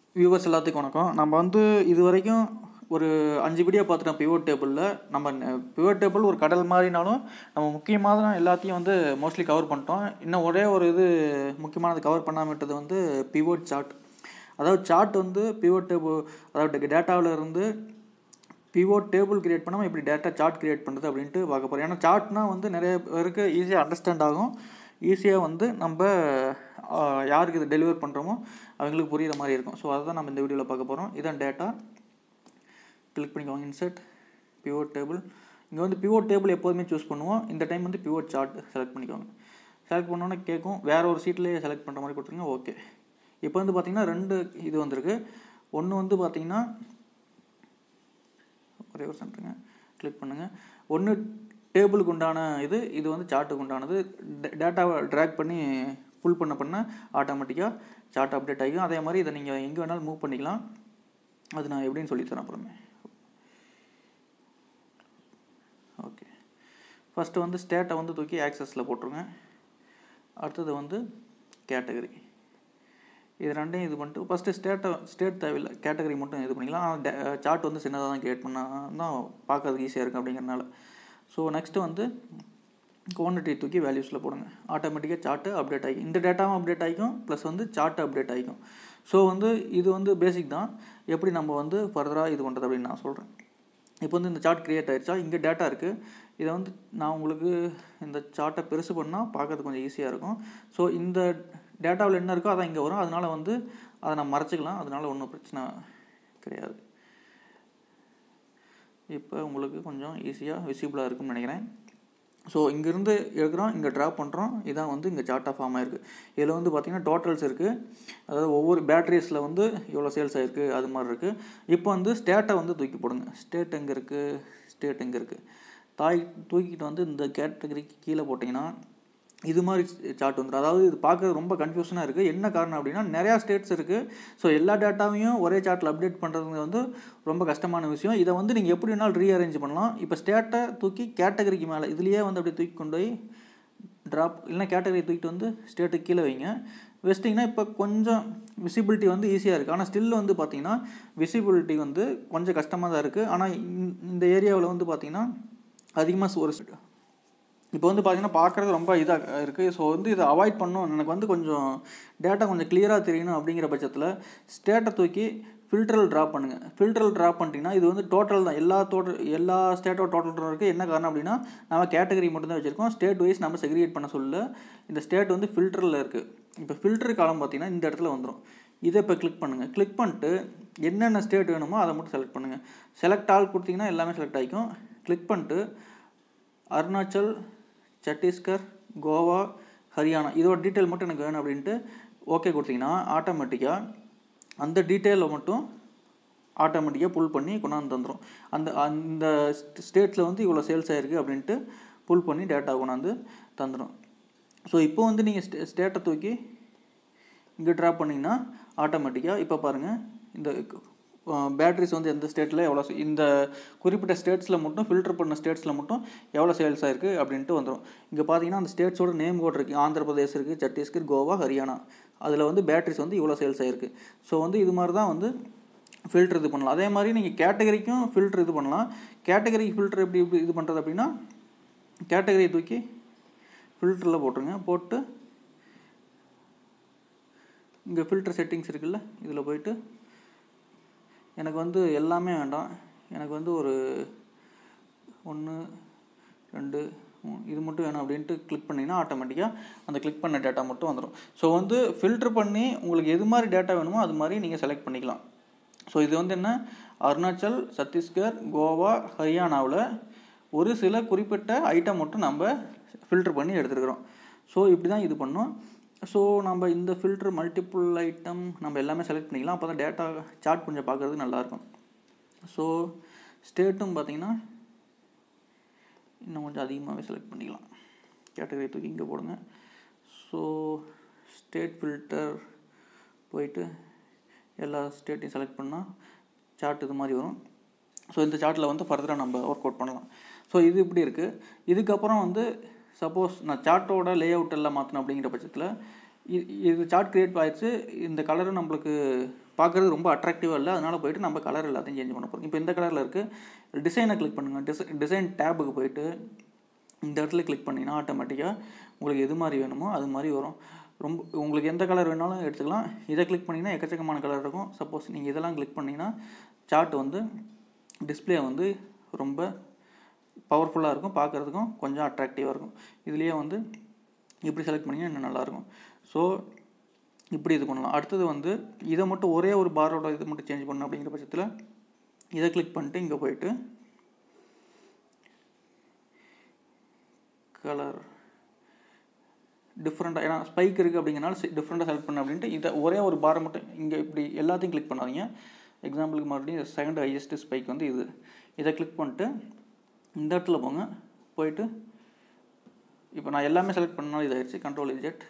viewers எல்லாத்துக்கும் வணக்கம் நம்ம வந்து இது வரைக்கும் ஒரு அஞ்சு வீடியோ பார்த்துட்டோம் பிவோட் டேபிளில் நம்ம பிவோட் டேபிள் ஒரு கடல் மாதிரினாலும் நம்ம முக்கியமான எல்லாத்தையும் வந்து மோஸ்ட்லி கவர் பண்ணிட்டோம் இன்னும் ஒரே ஒரு இது முக்கியமானது கவர் பண்ணாமல் விட்டது வந்து பிவோட் சார்ட் அதாவது சார்ட் வந்து பிவோட் டேபிள் அதாவது டேட்டாவில் இருந்து பிவோட் டேபிள் கிரியேட் பண்ணாமல் இப்படி டேட்டா சார்ட் கிரியேட் பண்ணுறது அப்படின்ட்டு பார்க்க போகிறோம் ஏன்னா சார்ட்னா வந்து நிறைய பேருக்கு ஈஸியாக அண்டர்ஸ்டாண்ட் ஆகும் ஈஸியாக வந்து நம்ம ஆஹ், யாருக்கு இது டெலிவர் பண்ணுறோமோ அவங்களுக்கு புரியுற மாதிரி இருக்கும் ஸோ அதை தான் நம்ம இந்த வீடியோவில் பார்க்க போகிறோம் இதான் டேட்டா கிளிக் பண்ணிக்கோங்க இன்சர்ட் பிவோட் டேபிள் இங்கே வந்து பிவோட் டேபிள் எப்போதுமே சூஸ் பண்ணுவோம் இந்த டைம் வந்து பிவோட் சார்ட் செலக்ட் பண்ணிக்கோங்க செலக்ட் பண்ணோன்னே கேட்கும் வேற ஒரு சீட்லேயே செலக்ட் பண்ணுற மாதிரி கொடுத்துருங்க ஓகே இப்போ வந்து பார்த்தீங்கன்னா ரெண்டு இது வந்திருக்கு ஒன்று வந்து பார்த்தீங்கன்னா ஒரே ஒரு சென்டருங்க கிளிக் பண்ணுங்கள் ஒன்று டேபிளுக்கு உண்டான இது இது வந்து சார்ட்டுக்கு உண்டானது டேட்டாவை ட்ராக் பண்ணி புல் பண்ண பண்ண ஆட்டோமேட்டிக்காக சார்ட் அப்டேட் ஆகிக்கும் அதே மாதிரி இதை நீங்கள் எங்கே வேணாலும் மூவ் பண்ணிக்கலாம் அது நான் எப்படின்னு சொல்லித்தரேன் அப்புறமே ஓகே ஃபஸ்ட்டு வந்து ஸ்டேட்டை வந்து தூக்கி ஆக்சஸில் போட்டுருங்க அடுத்தது வந்து கேட்டகரி இது ரெண்டையும் இது பண்ணிட்டு ஃபஸ்ட்டு ஸ்டேட்டை ஸ்டேட் தேவையில்லை கேட்டகரி மட்டும் இது பண்ணிக்கலாம் ஆனால் சார்ட் வந்து சின்னதாக தான் கிரியேட் பண்ணால் தான் பார்க்கறதுக்கு ஈஸியாக இருக்கும் அப்படிங்கிறனால ஸோ நெக்ஸ்ட்டு வந்து குவான்டிட்டி தூக்கி வேல்யூஸில் போடுங்க ஆட்டோமேட்டிக்காக சார்ட்டு அப்டேட் ஆகிக்கும் இந்த டேட்டாவும் அப்டேட் ஆகிக்கும் ப்ளஸ் வந்து சார்ட்டு அப்டேட் ஆகிக்கும் ஸோ வந்து இது வந்து பேசிக் தான் எப்படி நம்ம வந்து ஃபர்தராக இது பண்ணுறது அப்படின்னு நான் சொல்கிறேன் இப்போ வந்து இந்த சார்ட் கிரியேட் ஆயிடுச்சா இங்கே டேட்டா இருக்குது இதை வந்து நான் உங்களுக்கு இந்த சார்ட்டை பெருசு பண்ணால் பார்க்கறது கொஞ்சம் ஈஸியாக இருக்கும் ஸோ இந்த டேட்டாவில் என்ன இருக்கோ அதான் இங்கே வரும் அதனால வந்து அதை நான் மறைச்சிக்கலாம் அதனால ஒன்றும் பிரச்சனை கிடையாது இப்போ உங்களுக்கு கொஞ்சம் ஈஸியாக விசிபிளாக இருக்கும்னு நினைக்கிறேன் ஸோ இங்கேருந்து எடுக்கிறோம் இங்கே ட்ராப் பண்ணுறோம் இதான் வந்து இங்கே சார்ட்டாக ஃபார்ம் ஆயிருக்கு இதில் வந்து பார்த்திங்கன்னா டோட்டல்ஸ் இருக்குது அதாவது ஒவ்வொரு பேட்டரிஸில் வந்து இவ்வளோ சேல்ஸ் ஆயிருக்கு அது மாதிரி இருக்குது இப்போ வந்து ஸ்டேட்டை வந்து தூக்கி போடுங்க ஸ்டேட் எங்கே இருக்குது ஸ்டேட் எங்கே இருக்குது தாய் தூக்கிட்டு வந்து இந்த கேட்டகரிக்கு கீழே போட்டிங்கன்னா இது மாதிரி சார்ட் வந்துடும் அதாவது இது பார்க்குறது ரொம்ப கன்ஃபியூஷனாக இருக்குது என்ன காரணம் அப்படின்னா நிறையா ஸ்டேட்ஸ் இருக்குது ஸோ எல்லா டேட்டாவையும் ஒரே சார்ட்டில் அப்டேட் பண்ணுறது வந்து ரொம்ப கஷ்டமான விஷயம் இதை வந்து நீங்கள் எப்படி வேணாலும் ரீஅரேஞ்ச் பண்ணலாம் இப்போ ஸ்டேட்டை தூக்கி கேட்டகரிக்கு மேலே இதுலேயே வந்து அப்படியே தூக்கி கொண்டு போய் ட்ராப் இல்லைனா கேட்டகரி தூக்கிட்டு வந்து ஸ்டேட்டுக்கு கீழே வைங்க வச்சிட்டிங்கன்னா இப்போ கொஞ்சம் விசிபிலிட்டி வந்து ஈஸியாக இருக்குது ஆனால் ஸ்டில் வந்து பார்த்தீங்கன்னா விசிபிலிட்டி வந்து கொஞ்சம் கஷ்டமாக தான் இருக்குது ஆனால் இந்த ஏரியாவில் வந்து பார்த்தீங்கன்னா அதிகமாக ஒரு இப்போ வந்து பார்த்தீங்கன்னா பார்க்குறது ரொம்ப இதாக இருக்குது ஸோ வந்து இதை அவாய்ட் பண்ணும் எனக்கு வந்து கொஞ்சம் டேட்டா கொஞ்சம் கிளியராக தெரியணும் அப்படிங்கிற பட்சத்தில் ஸ்டேட்டை தூக்கி ஃபில்டரில் ட்ராப் பண்ணுங்கள் ஃபில்டரில் ட்ராப் பண்ணிட்டீங்கன்னா இது வந்து டோட்டல் தான் எல்லா டோட்டல் எல்லா ஸ்டேட்டோட டோட்டல் இருக்குது என்ன காரணம் அப்படின்னா நம்ம கேட்டகரி மட்டும் தான் வச்சுருக்கோம் ஸ்டேட் வைஸ் நம்ம செக்ரிகேட் பண்ண சொல்ல இந்த ஸ்டேட் வந்து ஃபில்டரில் இருக்குது இப்போ ஃபில்டர் காலம் பார்த்தீங்கன்னா இந்த இடத்துல வந்துடும் இதை இப்போ கிளிக் பண்ணுங்கள் கிளிக் பண்ணிட்டு என்னென்ன ஸ்டேட் வேணுமோ அதை மட்டும் செலக்ட் பண்ணுங்கள் செலக்ட் ஆல் கொடுத்தீங்கன்னா எல்லாமே செலக்ட் ஆகிக்கும் கிளிக் பண்ணிட்டு அருணாச்சல் சத்தீஸ்கர் கோவா ஹரியானா இதோட டீட்டெயில் மட்டும் எனக்கு வேணும் அப்படின்ட்டு ஓகே கொடுத்தீங்கன்னா ஆட்டோமேட்டிக்காக அந்த டீட்டெயிலை மட்டும் ஆட்டோமேட்டிக்காக புல் பண்ணி கொண்டாந்து தந்துடும் அந்த அந்த ஸ்டேட்ஸில் வந்து இவ்வளோ சேல்ஸ் ஆகிருக்கு அப்படின்ட்டு புல் பண்ணி டேட்டா கொண்டாந்து தந்துடும் ஸோ இப்போ வந்து நீங்கள் ஸ்டே ஸ்டேட்டை தூக்கி இங்கே ட்ராப் பண்ணிங்கன்னா ஆட்டோமேட்டிக்காக இப்போ பாருங்கள் இந்த பேட்டரிஸ் வந்து எந்த ஸ்டேட்டில் எவ்வளோ இந்த குறிப்பிட்ட ஸ்டேட்ஸில் மட்டும் ஃபில்டர் பண்ண ஸ்டேட்ஸில் மட்டும் எவ்வளோ சேல்ஸ் ஆயிருக்கு அப்படின்ட்டு வந்துடும் இங்கே பார்த்தீங்கன்னா அந்த ஸ்டேட்ஸோட நேம் கோட் இருக்குது ஆந்திர பிரதேஷ் இருக்குது சத்தீஸ்கர் கோவா ஹரியானா அதில் வந்து பேட்டரிஸ் வந்து இவ்வளோ சேல்ஸ் ஆயிருக்கு ஸோ வந்து இது மாதிரி தான் வந்து ஃபில்டர் இது பண்ணலாம் அதே மாதிரி நீங்கள் கேட்டகரிக்கும் ஃபில்டர் இது பண்ணலாம் கேட்டகரி ஃபில்டர் எப்படி எப்படி இது பண்ணுறது அப்படின்னா கேட்டகரியை தூக்கி ஃபில்டரில் போட்டுருங்க போட்டு இங்கே ஃபில்டர் செட்டிங்ஸ் இருக்குல்ல இதில் போயிட்டு எனக்கு வந்து எல்லாமே வேண்டாம் எனக்கு வந்து ஒரு ஒன்று ரெண்டு மூணு இது மட்டும் வேணும் அப்படின்ட்டு கிளிக் பண்ணிங்கன்னா ஆட்டோமேட்டிக்காக அந்த கிளிக் பண்ண டேட்டா மட்டும் வந்துடும் ஸோ வந்து ஃபில்டர் பண்ணி உங்களுக்கு எது மாதிரி டேட்டா வேணுமோ அது மாதிரி நீங்கள் செலக்ட் பண்ணிக்கலாம் ஸோ இது வந்து என்ன அருணாச்சல் சத்தீஸ்கர் கோவா ஹரியானாவில் ஒரு சில குறிப்பிட்ட ஐட்டம் மட்டும் நம்ம ஃபில்டர் பண்ணி எடுத்துருக்குறோம் ஸோ இப்படி தான் இது பண்ணோம் ஸோ நம்ம இந்த ஃபில்டர் மல்டிப்புள் ஐட்டம் நம்ம எல்லாமே செலக்ட் பண்ணிக்கலாம் அப்போ தான் டேட்டா சார்ட் கொஞ்சம் பார்க்குறதுக்கு நல்லாயிருக்கும் ஸோ ஸ்டேட்டும் பார்த்தீங்கன்னா இன்னும் கொஞ்சம் அதிகமாகவே செலக்ட் பண்ணிக்கலாம் கேட்டகரி தூக்கி இங்கே போடுங்க ஸோ ஸ்டேட் ஃபில்டர் போயிட்டு எல்லா ஸ்டேட்டையும் செலக்ட் பண்ணால் சார்ட் இது மாதிரி வரும் ஸோ இந்த சார்ட்டில் வந்து ஃபர்தராக நம்ம ஒர்க் அவுட் பண்ணலாம் ஸோ இது இப்படி இருக்குது இதுக்கப்புறம் வந்து சப்போஸ் நான் சார்ட்டோட லே அவுட் எல்லாம் மாற்றணும் அப்படிங்கிற பட்சத்தில் இ- இது சார்ட் கிரியேட் ஆயிடுச்சு இந்த கலரும் நம்மளுக்கு பார்க்குறது ரொம்ப அட்ராக்டிவாக இல்லை அதனால் போயிட்டு நம்ம கலர் எல்லாத்தையும் சேஞ்ச் பண்ண போகிறோம் இப்போ இந்த கலரில் இருக்குது டிசைனை கிளிக் பண்ணுங்கள் டிசை டிசைன் டேபுக்கு போயிட்டு இந்த இடத்துல கிளிக் பண்ணிங்கன்னா ஆட்டோமேட்டிக்காக உங்களுக்கு எது மாதிரி வேணுமோ அது மாதிரி வரும் ரொம்ப உங்களுக்கு எந்த கலர் வேணாலும் எடுத்துக்கலாம் இதை கிளிக் பண்ணிங்கன்னா எக்கச்சக்கமான கலர் இருக்கும் சப்போஸ் நீங்கள் இதெல்லாம் கிளிக் பண்ணிங்கன்னா சார்ட் வந்து டிஸ்ப்ளே வந்து ரொம்ப பவர்ஃபுல்லாக இருக்கும் பார்க்குறதுக்கும் கொஞ்சம் அட்ராக்டிவாக இருக்கும் இதுலேயே வந்து இப்படி செலக்ட் பண்ணிங்கன்னா இன்னும் நல்லாயிருக்கும் ஸோ இப்படி இது பண்ணலாம் அடுத்தது வந்து இதை மட்டும் ஒரே ஒரு பாரோட இது மட்டும் சேஞ்ச் பண்ணணும் அப்படிங்கிற பட்சத்தில் இதை கிளிக் பண்ணிட்டு இங்கே போயிட்டு கலர் டிஃப்ரெண்ட்டாக ஏன்னா ஸ்பைக் இருக்குது அப்படிங்கிறனால டிஃப்ரெண்ட்டாக செலக்ட் பண்ண அப்படின்ட்டு இதை ஒரே ஒரு பாரை மட்டும் இங்கே இப்படி எல்லாத்தையும் கிளிக் பண்ணாதீங்க எக்ஸாம்பிளுக்கு மறுபடியும் செகண்ட் ஹையஸ்ட் ஸ்பைக் வந்து இது இதை கிளிக் பண்ணிட்டு இந்த இடத்துல போங்க போயிட்டு இப்போ நான் எல்லாமே செலக்ட் பண்ணாலும் இதாகிடுச்சு கண்ட்ரோல் இஜெட்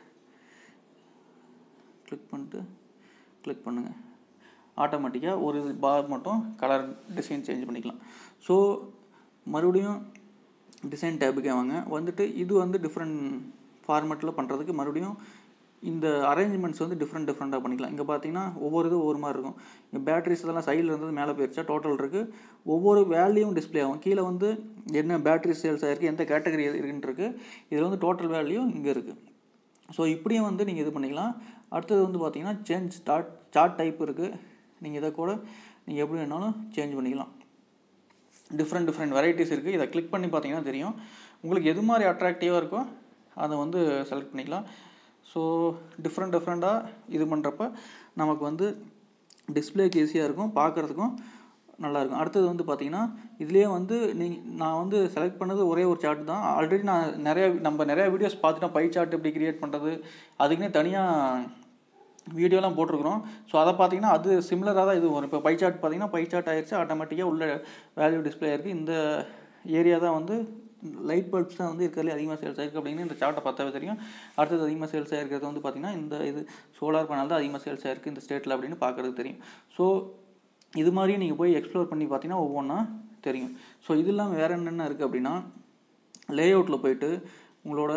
கிளிக் பண்ணிட்டு கிளிக் பண்ணுங்கள் ஆட்டோமேட்டிக்காக ஒரு பார் மட்டும் கலர் டிசைன் சேஞ்ச் பண்ணிக்கலாம் ஸோ மறுபடியும் டிசைன் டேபுக்கே வாங்க வந்துட்டு இது வந்து டிஃப்ரெண்ட் ஃபார்மேட்டில் பண்ணுறதுக்கு மறுபடியும் இந்த அரேஞ்ச்மெண்ட்ஸ் வந்து டிஃப்ரெண்ட் டிஃப்ரெண்ட்டாக பண்ணிக்கலாம் இங்கே பார்த்தீங்கன்னா ஒவ்வொரு இது ஒவ்வொரு மாதிரி இருக்கும் இங்கே பேட்டரிஸ் இதெல்லாம் சைடில் இருந்தது மேலே போயிடுச்சா டோட்டல் இருக்குது ஒவ்வொரு வேல்யூவும் டிஸ்ப்ளே ஆகும் கீழே வந்து என்ன பேட்டரி சேல்ஸ் ஆகிருக்கு எந்த கேட்டகரி இருக்குன்னு இருக்கு இதில் வந்து டோட்டல் வேல்யூ இங்கே இருக்குது ஸோ இப்படியும் வந்து நீங்கள் இது பண்ணிக்கலாம் அடுத்தது வந்து பார்த்தீங்கன்னா சேஞ்ச் ஸ்டார்ட் சார்ட் டைப் இருக்குது நீங்கள் இதை கூட நீங்கள் எப்படி வேணாலும் சேஞ்ச் பண்ணிக்கலாம் டிஃப்ரெண்ட் டிஃப்ரெண்ட் வெரைட்டிஸ் இருக்குது இதை கிளிக் பண்ணி பார்த்தீங்கன்னா தெரியும் உங்களுக்கு எது மாதிரி அட்ராக்டிவாக இருக்கோ அதை வந்து செலக்ட் பண்ணிக்கலாம் ஸோ டிஃப்ரெண்ட் டிஃப்ரெண்ட்டாக இது பண்ணுறப்ப நமக்கு வந்து டிஸ்பிளேக்கு ஈஸியாக இருக்கும் பார்க்குறதுக்கும் நல்லாயிருக்கும் அடுத்தது வந்து பார்த்தீங்கன்னா இதுலேயே வந்து நீ நான் வந்து செலக்ட் பண்ணது ஒரே ஒரு சார்ட் தான் ஆல்ரெடி நான் நிறைய நம்ம நிறைய வீடியோஸ் பார்த்துட்டோம் பை சார்ட் எப்படி கிரியேட் பண்ணுறது அதுக்குன்னே தனியாக வீடியோலாம் போட்டிருக்கிறோம் ஸோ அதை பார்த்தீங்கன்னா அது சிமிலராக தான் இது வரும் இப்போ பை சார்ட் பார்த்தீங்கன்னா பை சார்ட் ஆயிடுச்சு ஆட்டோமேட்டிக்காக உள்ள வேல்யூ டிஸ்ப்ளே இருக்குது இந்த ஏரியா தான் வந்து லைட் பல்ப்ஸ் தான் வந்து இருக்கிறதுலே அதிகமாக சேல்ஸ் ஆயிருக்கு அப்படின்னு இந்த சார்ட்டை பார்த்தாவே தெரியும் அடுத்தது அதிகமாக சேல்ஸ் ஆயிருக்கிறது வந்து பார்த்தீங்கன்னா இந்த இது சோலார் பேனல் தான் அதிகமாக சேல்ஸ் ஆயிருக்கு இந்த ஸ்டேட்டில் அப்படின்னு பார்க்குறது தெரியும் ஸோ இது மாதிரியும் நீங்கள் போய் எக்ஸ்ப்ளோர் பண்ணி பார்த்தீங்கன்னா ஒவ்வொன்றா தெரியும் ஸோ இது இல்லாமல் வேறு என்னென்ன இருக்குது அப்படின்னா லே அவுட்டில் போயிட்டு உங்களோட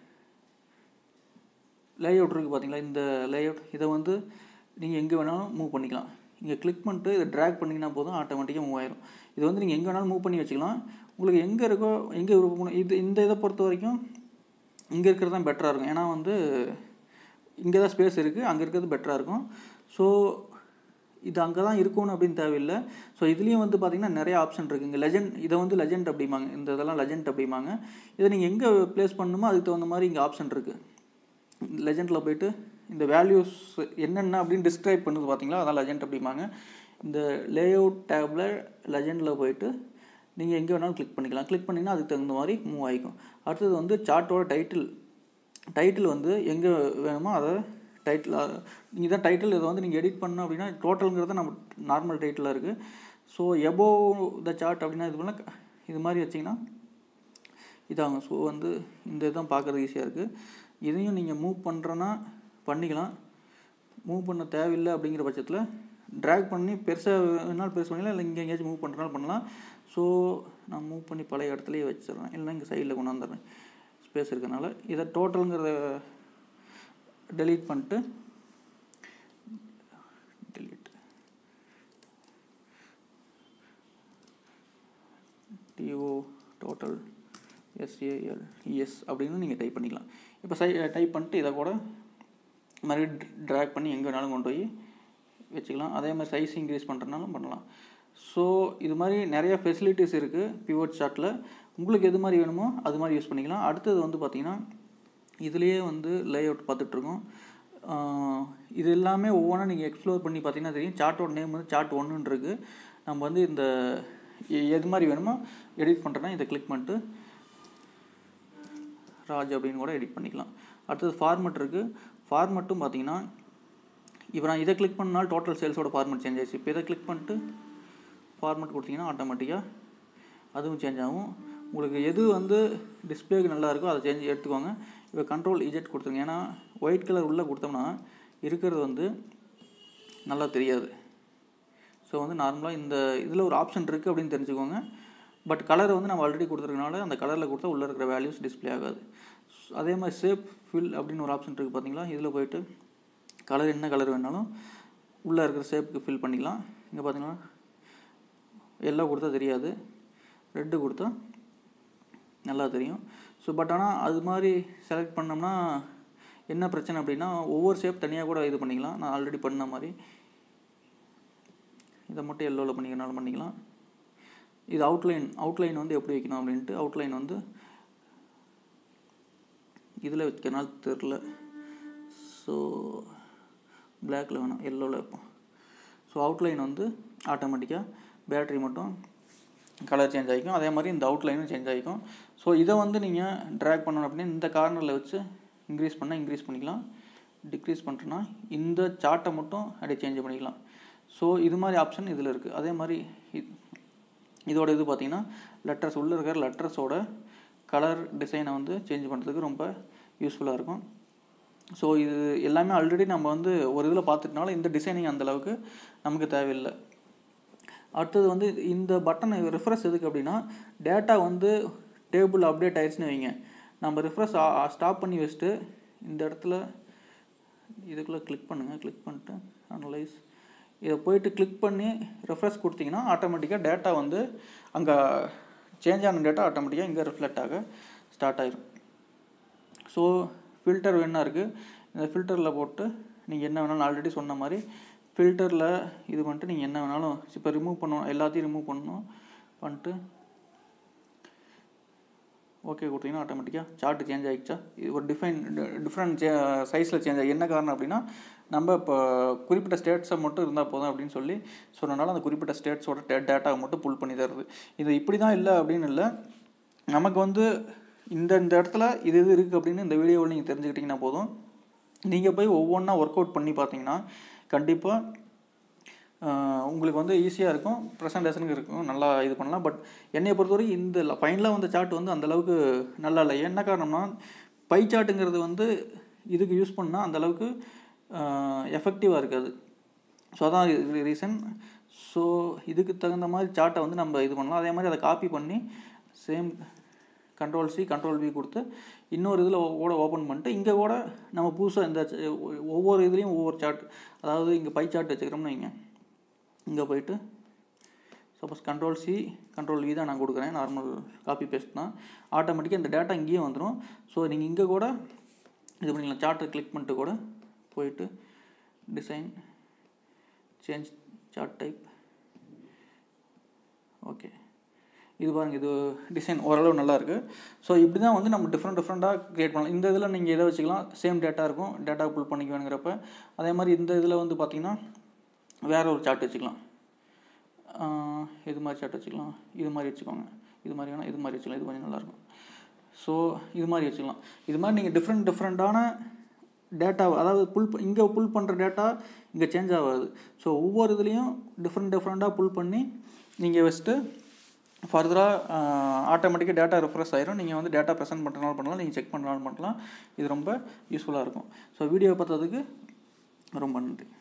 லேஅவுட் இருக்குது பார்த்தீங்களா இந்த லேஅவுட் இதை வந்து நீங்கள் எங்கே வேணாலும் மூவ் பண்ணிக்கலாம் இங்கே கிளிக் பண்ணிட்டு இதை ட்ராக் பண்ணிங்கன்னா போதும் ஆட்டோமேட்டிக்காக மூவ் ஆயிரும் இது வந்து நீங்கள் எங்கே வேணாலும் மூவ் பண்ணி வச்சுக்கலாம் உங்களுக்கு எங்கே இருக்கோ எங்கே விருப்பம் இது இந்த இதை பொறுத்த வரைக்கும் இங்கே இருக்கிறது தான் பெட்டராக இருக்கும் ஏன்னா வந்து இங்கே தான் ஸ்பேஸ் இருக்குது அங்கே இருக்கிறது பெட்டராக இருக்கும் ஸோ இது அங்கே தான் இருக்கணும் அப்படின்னு தேவையில்லை ஸோ இதுலேயும் வந்து பார்த்தீங்கன்னா நிறைய ஆப்ஷன் இருக்குது இங்கே லெஜெண்ட் இதை வந்து லெஜெண்ட் அப்படிம்பாங்க இந்த இதெல்லாம் லெஜெண்ட் அப்படிம்பாங்க இதை நீங்கள் எங்கே ப்ளேஸ் பண்ணணுமோ அதுக்கு தகுந்த மாதிரி இங்கே ஆப்ஷன் இருக்குது லெஜெண்டில் போயிட்டு இந்த வேல்யூஸ் என்னென்ன அப்படின்னு டிஸ்கிரைப் பண்ணுது பார்த்தீங்களா அதான் லெஜெண்ட் அப்படிம்பாங்க இந்த லேஅவுட் டேப்பில் லெஜெண்டில் போயிட்டு நீங்கள் எங்கே வேணாலும் கிளிக் பண்ணிக்கலாம் கிளிக் பண்ணிங்கன்னா அதுக்கு தகுந்த மாதிரி மூவ் ஆகிக்கும் அடுத்தது வந்து சார்ட்டோட டைட்டில் டைட்டில் வந்து எங்கே வேணுமோ அதை டைட்டில் நீங்கள் தான் டைட்டில் இதை வந்து நீங்கள் எடிட் பண்ணணும் அப்படின்னா டோட்டலுங்கிறது நம்ம நார்மல் டைட்டிலாக இருக்குது ஸோ எபோவ் த சார்ட் அப்படின்னா இது பண்ணால் இது மாதிரி வச்சிங்கன்னா இதாகும் ஸோ வந்து இந்த இதான் பார்க்குறது ஈஸியாக இருக்குது இதையும் நீங்கள் மூவ் பண்ணுறேன்னா பண்ணிக்கலாம் மூவ் பண்ண தேவையில்லை அப்படிங்கிற பட்சத்தில் ட்ராக் பண்ணி பெருசாக வேணாலும் பெருசு பண்ணிக்கலாம் இல்லை இங்கே எங்கேயாச்சும் மூவ் பண்ணுறனாலும் பண்ணலாம் ஸோ நான் மூவ் பண்ணி பழைய இடத்துலையே வச்சிடுறேன் இல்லைன்னா இங்கே சைடில் கொண்டு வந்துடுறேன் ஸ்பேஸ் இருக்கனால இதை டோட்டலுங்கிறத டெலீட் பண்ணிட்டு delete T O total S A L E S அப்படின்னு நீங்கள் டைப் பண்ணிக்கலாம் இப்போ சை டைப் பண்ணிட்டு இதை கூட மறுபடியும் ட்ராக் பண்ணி எங்கே வேணாலும் கொண்டு போய் வச்சுக்கலாம் அதே மாதிரி சைஸ் இன்க்ரீஸ் பண்ணுறதுனாலும் பண்ணலாம் ஸோ இது மாதிரி நிறைய ஃபெசிலிட்டிஸ் இருக்குது பிவோட் சார்ட்டில் உங்களுக்கு எது மாதிரி வேணுமோ அது மாதிரி யூஸ் பண்ணிக்கலாம் அடுத்தது வந்து பார்த்திங்கன்னா இதுலேயே வந்து லேஅவுட் பார்த்துட்ருக்கோம் இது எல்லாமே ஒவ்வொன்றா நீங்கள் எக்ஸ்ப்ளோர் பண்ணி பார்த்தீங்கன்னா தெரியும் சார்ட்டோட நேம் வந்து சார்ட் ஒன்றுன்னு இருக்குது நம்ம வந்து இந்த எ- எது மாதிரி வேணுமோ எடிட் பண்ணுறேன்னா இதை கிளிக் பண்ணிட்டு ராஜ் அப்படின்னு கூட எடிட் பண்ணிக்கலாம் அடுத்தது ஃபார்மட் இருக்குது ஃபார்மட்டும் பார்த்தீங்கன்னா இப்போ நான் இதை கிளிக் பண்ணால் டோட்டல் சேல்ஸோட ஃபார்மட் சேஞ்ச் ஆயிடுச்சு இப்போ இதை கிளிக் பண்ணிட்டு ஃபார்மட் கொடுத்தீங்கன்னா ஆட்டோமேட்டிக்காக அதுவும் சேஞ்ச் ஆகும் உங்களுக்கு எது வந்து டிஸ்பிளேக்கு நல்லா இருக்கோ அதை சேஞ்ச் எடுத்துக்கோங்க இப்போ கண்ட்ரோல் இஜெட் கொடுத்துருங்க ஏன்னா ஒயிட் கலர் உள்ளே கொடுத்தோம்னா இருக்கிறது வந்து நல்லா தெரியாது ஸோ வந்து நார்மலாக இந்த இதில் ஒரு ஆப்ஷன் இருக்குது அப்படின்னு தெரிஞ்சுக்கோங்க பட் கலர் வந்து நம்ம ஆல்ரெடி கொடுத்துருக்கனால அந்த கலரில் கொடுத்தா உள்ளே இருக்கிற வேல்யூஸ் டிஸ்ப்ளே ஆகாது அதே மாதிரி ஷேப் ஃபில் அப்படின்னு ஒரு ஆப்ஷன் இருக்குது பார்த்தீங்களா இதில் போயிட்டு கலர் என்ன கலர் வேணாலும் உள்ளே இருக்கிற ஷேப்புக்கு ஃபில் பண்ணிக்கலாம் இங்கே பார்த்தீங்கன்னா எல்லோ கொடுத்தா தெரியாது ரெட்டு கொடுத்தா நல்லா தெரியும் ஸோ பட் ஆனால் அது மாதிரி செலக்ட் பண்ணோம்னா என்ன பிரச்சனை அப்படின்னா ஒவ்வொரு ஷேப் தனியாக கூட இது பண்ணிக்கலாம் நான் ஆல்ரெடி பண்ண மாதிரி இதை மட்டும் எல்லோவில் பண்ணிக்கிறனாலும் பண்ணிக்கலாம் இது அவுட்லைன் அவுட்லைன் வந்து எப்படி வைக்கணும் அப்படின்ட்டு அவுட்லைன் வந்து இதில் வைக்கிறனால தெரில ஸோ பிளாக்கில் வேணாம் எல்லோவில் வைப்போம் ஸோ அவுட்லைன் வந்து ஆட்டோமேட்டிக்காக பேட்ரி மட்டும் கலர் சேஞ்ச் ஆகிக்கும் அதே மாதிரி இந்த அவுட்லைனும் சேஞ்ச் ஆகிக்கும் ஸோ இதை வந்து நீங்கள் ட்ராக் பண்ணணும் அப்படின்னா இந்த கார்னரில் வச்சு இன்க்ரீஸ் பண்ணால் இன்க்ரீஸ் பண்ணிக்கலாம் டிக்ரீஸ் பண்ணுறோன்னா இந்த சார்ட்டை மட்டும் அப்படியே சேஞ்ச் பண்ணிக்கலாம் ஸோ இது மாதிரி ஆப்ஷன் இதில் இருக்குது அதே மாதிரி இ- இதோட இது பார்த்தீங்கன்னா லெட்டர்ஸ் உள்ளே இருக்கிற லெட்டர்ஸோட கலர் டிசைனை வந்து சேஞ்ச் பண்ணுறதுக்கு ரொம்ப யூஸ்ஃபுல்லாக இருக்கும் ஸோ இது எல்லாமே ஆல்ரெடி நம்ம வந்து ஒரு இதில் பார்த்துட்டனால இந்த டிசைனிங் அந்த அளவுக்கு நமக்கு தேவையில்லை அடுத்தது வந்து இந்த பட்டனை ரெஃப்ரெஷ் எதுக்கு அப்படின்னா டேட்டா வந்து டேபிள் அப்டேட் ஆயிடுச்சுன்னு வைங்க நம்ம ரெஃப்ரெஷ் ஸ்டாப் பண்ணி வச்சுட்டு இந்த இடத்துல இதுக்குள்ளே கிளிக் பண்ணுங்கள் கிளிக் பண்ணிட்டு அனலைஸ் இதை போயிட்டு கிளிக் பண்ணி ரெஃப்ரெஷ் கொடுத்தீங்கன்னா ஆட்டோமேட்டிக்காக டேட்டா வந்து அங்கே சேஞ்ச் ஆன டேட்டா ஆட்டோமேட்டிக்காக இங்கே ரிஃப்ளெக்ட் ஆக ஸ்டார்ட் ஆயிரும் ஸோ ஃபில்டர் வேணா இருக்குது இந்த ஃபில்டரில் போட்டு நீங்கள் என்ன வேணாலும் ஆல்ரெடி சொன்ன மாதிரி ஃபில்டரில் இது பண்ணிட்டு நீங்கள் என்ன வேணாலும் இப்போ ரிமூவ் பண்ணணும் எல்லாத்தையும் ரிமூவ் பண்ணணும் பண்ணிட்டு ஓகே கொடுத்தீங்கன்னா ஆட்டோமேட்டிக்காக சார்ட் சேஞ்ச் ஆகிடுச்சா இது ஒரு டிஃபைன் டிஃப்ரெண்ட் சே சைஸில் சேஞ்ச் ஆகி என்ன காரணம் அப்படின்னா நம்ம இப்போ குறிப்பிட்ட ஸ்டேட்ஸை மட்டும் இருந்தால் போதும் அப்படின்னு சொல்லி சொன்னனால அந்த குறிப்பிட்ட ஸ்டேட்ஸோட டே டேட்டாவை மட்டும் புல் பண்ணி தருது இது இப்படி தான் இல்லை அப்படின்னு இல்லை நமக்கு வந்து இந்த இந்த இடத்துல இது இது இருக்குது அப்படின்னு இந்த வீடியோவில் நீங்கள் தெரிஞ்சுக்கிட்டிங்கன்னா போதும் நீங்கள் போய் ஒவ்வொன்றா ஒர்க் அவுட் பண்ணி பார்த்தீங்கன்னா கண்டிப்பாக ஆஹ் உங்களுக்கு வந்து ஈஸியாக இருக்கும் ப்ரெசன்டேஷனுக்கு இருக்கும் நல்லா இது பண்ணலாம் பட் என்னைய பொறுத்தவரை இந்த ஃபைனலாக வந்த சார்ட் வந்து அந்த அளவுக்கு நல்லா இல்லை என்ன காரணம்னா பை சார்ட்டுங்கிறது வந்து இதுக்கு யூஸ் பண்ணால் அந்த அளவுக்கு எஃபெக்டிவாக இருக்காது ஸோ அதான் ரீசன் ஸோ இதுக்கு தகுந்த மாதிரி சார்ட்டை வந்து நம்ம இது பண்ணலாம் அதே மாதிரி அதை காப்பி பண்ணி same control C control V கொடுத்து இன்னொரு இதில் கூட ஓப்பன் பண்ணிட்டு இங்கே கூட நம்ம புதுசாக இந்த ச- ஒவ்வொரு இதுலேயும் ஒவ்வொரு சார்ட் அதாவது இங்கே பை சார்ட் வச்சுக்கிறோம்னு வைங்க இங்கே போயிட்டு suppose control C control V தான் நான் கொடுக்குறேன் நார்மல் காப்பி பேஸ்ட் தான் ஆட்டோமேட்டிக்காக இந்த டேட்டா இங்கேயும் வந்துடும் ஸோ நீங்கள் இங்கே கூட இது பண்ணிக்கலாம் சார்ட்டை கிளிக் பண்ணிட்டு கூட போயிட்டு design change chart type okay இது பாருங்க இது டிசைன் ஓரளவு நல்லா இருக்கு ஸோ இப்படி தான் வந்து நம்ம டிஃப்ரெண்ட் டிஃப்ரெண்ட்டாக க்ரியேட் பண்ணலாம் இந்த இதில் நீங்கள் எதை வச்சுக்கலாம் சேம் டேட்டா இருக்கும் டேட்டா புல் பண்ணிக்க வேணுங்கிறப்ப அதே மாதிரி இந்த இதில் வந்து பார்த்தீங்கன்னா வேற ஒரு சார்ட் வச்சுக்கலாம் ஆஹ் இது மாதிரி சார்ட் வச்சுக்கலாம் இது மாதிரி வச்சுக்கோங்க இது மாதிரி வேணால் இது மாதிரி வச்சுக்கலாம் இது கொஞ்சம் நல்லாயிருக்கும் ஸோ இது மாதிரி வச்சுக்கலாம் இது மாதிரி நீங்கள் டிஃப்ரெண்ட் டிஃப்ரெண்ட்டான டேட்டா அதாவது புல் இங்கே புல் பண்ணுற டேட்டா இங்கே சேஞ்ச் ஆகாது ஸோ ஒவ்வொரு இதுலேயும் டிஃப்ரெண்ட் டிஃப்ரெண்ட்டாக புல் பண்ணி நீங்கள் வச்சுட்டு ஃபர்தராக ஆட்டோமேட்டிக்காக டேட்டா ரெஃப்ரெஷ் ஆயிரும் நீங்கள் வந்து டேட்டா ப்ரெசென்ட் பண்ணுறனாலும் பண்ணலாம் நீங்கள் செக் பண்ணுறனாலும் பண்ணலாம் இது ரொம்ப யூஸ்ஃபுல்லாக இருக்கும் ஸோ வீடியோ பார்த்ததுக்கு ரொம்ப நன்றி